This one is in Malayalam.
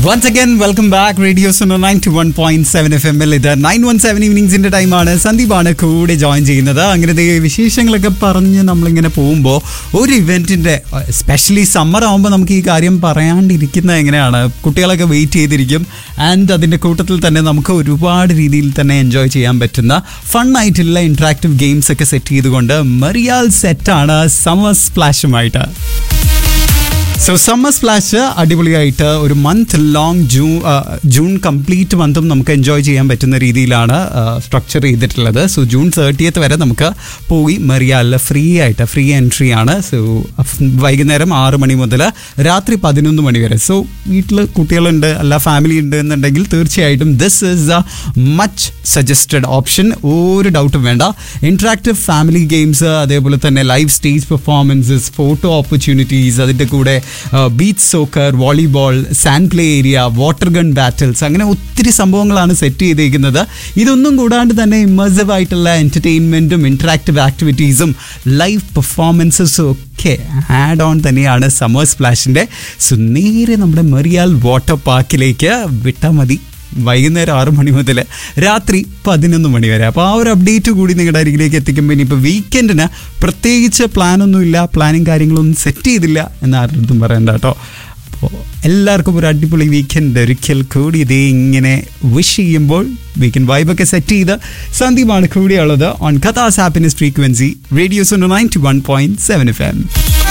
once again welcome back radio Suno ninety one point seven F എമ്മിൽ ഇത് നയൻ വൺ സെവൻ ഈവനിങ്സിന്റെ ടൈമാണ് സന്ദീപാണ് കൂടെ ജോയിൻ ചെയ്യുന്നത് അങ്ങനെ ദേ വിശേഷങ്ങളൊക്കെ പറഞ്ഞ് നമ്മളിങ്ങനെ പോകുമ്പോൾ ഒരു ഇവന്റിന്റെ എസ്പെഷ്യലി സമ്മർ ആകുമ്പോൾ നമുക്ക് ഈ കാര്യം പറയാണ്ടിരിക്കുന്നത് എങ്ങനെയാണ് കുട്ടികളൊക്കെ വെയിറ്റ് ചെയ്തിരിക്കും ആൻഡ് അതിന്റെ കൂട്ടത്തിൽ തന്നെ നമുക്ക് ഒരുപാട് രീതിയിൽ തന്നെ എൻജോയ് ചെയ്യാൻ പറ്റുന്ന ഫൺ ആയിട്ടുള്ള ഇന്ററാക്റ്റീവ് ഗെയിംസ് ഒക്കെ സെറ്റ് ചെയ്തുകൊണ്ട് മറിയാൽ സെറ്റാണ് സമ്മർ സ്പ്ലാഷുമായിട്ട് സോ സമ്മർ സ്പ്ലാഷ് അടിപൊളിയായിട്ട് ഒരു month long June June complete മന്തും നമുക്ക് എൻജോയ് ചെയ്യാൻ പറ്റുന്ന രീതിയിലാണ് സ്ട്രക്ചർ ചെയ്തിട്ടുള്ളത് സോ ജൂൺ തേർട്ടിയത്ത് വരെ നമുക്ക് പോയി മെറിയാലിൽ ഫ്രീ ആയിട്ട് ഫ്രീ എൻട്രി ആണ് സോ വൈകുന്നേരം ആറ് മണി മുതൽ രാത്രി പതിനൊന്ന് മണി വരെ സോ വീട്ടിൽ കുട്ടികളുണ്ട് അല്ല ഫാമിലി ഉണ്ട് എന്നുണ്ടെങ്കിൽ തീർച്ചയായിട്ടും this is a much suggested option ഒരു ഡൗട്ടും വേണ്ട ഇൻട്രാക്റ്റീവ് ഫാമിലി ഗെയിംസ് അതേപോലെ തന്നെ live stage performances photo opportunities അതിൻ്റെ കൂടെ beach soccer volleyball sand play area water gun battles അങ്ങനെ ഒത്തിരി സംഭവങ്ങളാണ് സെറ്റ് ചെയ്തേക്കുന്നത് ഇതൊന്നും കൂടാണ്ട് തന്നെ ഇമ്മേഴ്സീവ് ആയിട്ടുള്ള എൻ്റർടൈൻമെൻറ്റും ഇൻട്രാക്റ്റീവ് ആക്ടിവിറ്റീസും ലൈവ് പെർഫോമൻസസും ഒക്കെ ആഡ് ഓൺ തന്നെയാണ് സമ്മർ സ്പ്ലാഷിൻ്റെ സോ നേരെ നമ്മുടെ മെറിയാൽ വാട്ടർ പാർക്കിലേക്ക് വിട്ടാൽ മതി വൈകുന്നേരം ആറ് മണി മുതൽ രാത്രി പതിനൊന്ന് മണി വരെ അപ്പോൾ ആ ഒരു അപ്ഡേറ്റ് കൂടി നിങ്ങളുടെ അരികിലേക്ക് എത്തിക്കുമ്പോൾ ഇനിയിപ്പോൾ വീക്കെൻഡിന് പ്രത്യേകിച്ച് പ്ലാനൊന്നുമില്ല പ്ലാനിങ് കാര്യങ്ങളൊന്നും സെറ്റ് ചെയ്തില്ല എന്ന് ആരുടെ പറയണ്ട കേട്ടോ അപ്പോൾ എല്ലാവർക്കും ഒരു അടിപൊളി വീക്കെൻഡ് ഒരിക്കൽ കൂടി ഇതേ ഇങ്ങനെ വിഷ് ചെയ്യുമ്പോൾ വീക്കെൻഡ് വൈബൊക്കെ സെറ്റ് ചെയ്ത് സന്ദീപാണ് കൂടിയുള്ളത് ഓൺ കഥാസ് happiness frequency radio's ninety one point seven F M